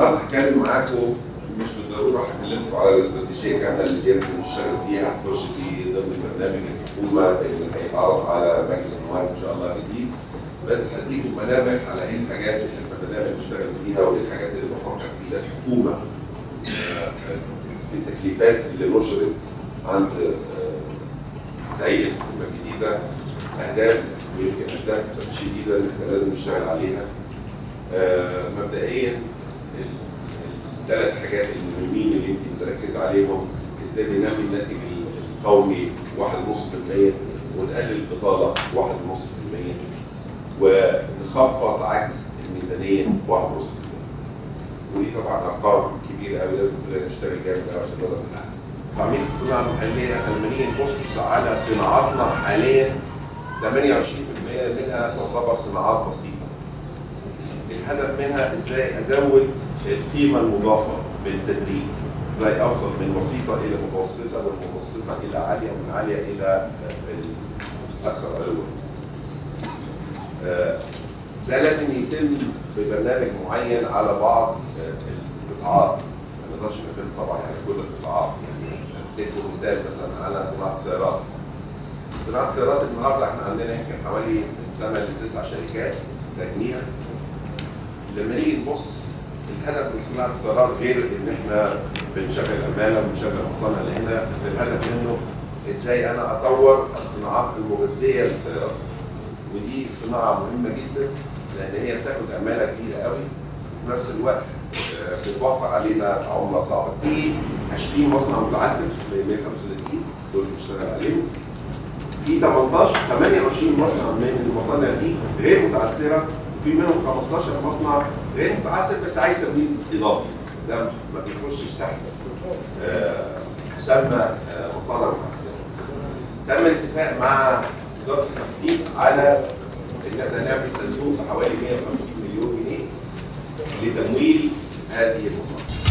النهارده هتكلم معاكم مش بالضروره هكلمكم على الاستراتيجيه كامله اللي يمكن نشتغل فيها هتخش في ضمن برنامج الحكومه اللي هيتعرض على مجلس النواب ان شاء الله جديد بس هديكم ملامح على ايه الحاجات اللي احنا بدانا نشتغل فيها وايه الحاجات اللي بفكر فيها الحكومه آه، في التكليفات اللي نشرت عند آه، تعيين الحكومه الجديده اهداف ويمكن اهداف شديده اللي احنا لازم نشتغل عليها آه، مبدئيا الثلاث حاجات المهمين اللي يمكن نركز عليهم ازاي بننمي الناتج القومي 1.5% ونقلل البطاله 1.5% ونخفض عجز الميزانيه 1.5% ودي طبعا ارقام كبيره قوي لازم كلنا نشتغل جامد قوي عشان نقدر نحققها. تعميق الصناعه المحليه لما نيجي نبص على صناعاتنا حاليا 28% منها تعتبر صناعات بسيطه. الهدف منها ازاي ازود القيمه المضافه بالتدريج ازاي اوصل من بسيطه الى متوسطه ومن متوسطه الى عاليه ومن عاليه الى الاكثر علوا آه، ده لازم يتم ببرنامج معين على بعض آه، القطاعات ما نقدرش نتكلم طبعا يعني كل القطاعات يعني اديكم مثال مثلا على صناعه السيارات صناعه السيارات النهارده احنا عندنا يمكن حوالي 8 ل 9 شركات تجميع لما نيجي نبص الهدف من صناعه السيارات غير ان احنا بنشغل عماله وبنشغل مصانع اللي هنا بس الهدف منه ازاي انا اطور الصناعات المغذيه للسيارات ودي صناعه مهمه جدا لان هي بتاخد عماله كبيره قوي وفي نفس الوقت آه، بتوفر علينا عمله صعبه في 20 مصنع متعثر ب 135 دول بنشتغل عليهم في 18 28 مصنع من المصانع دي غير متعثره وفي منهم 15 مصنع غير متعثر بس عايز تمييز اضافي ده ما بيخشش تحت آه، مسمى آه، مصانع متعثره. تم الاتفاق مع وزاره التخطيط على ان احنا نعمل صندوق بحوالي 150 مليون جنيه لتمويل هذه المصانع.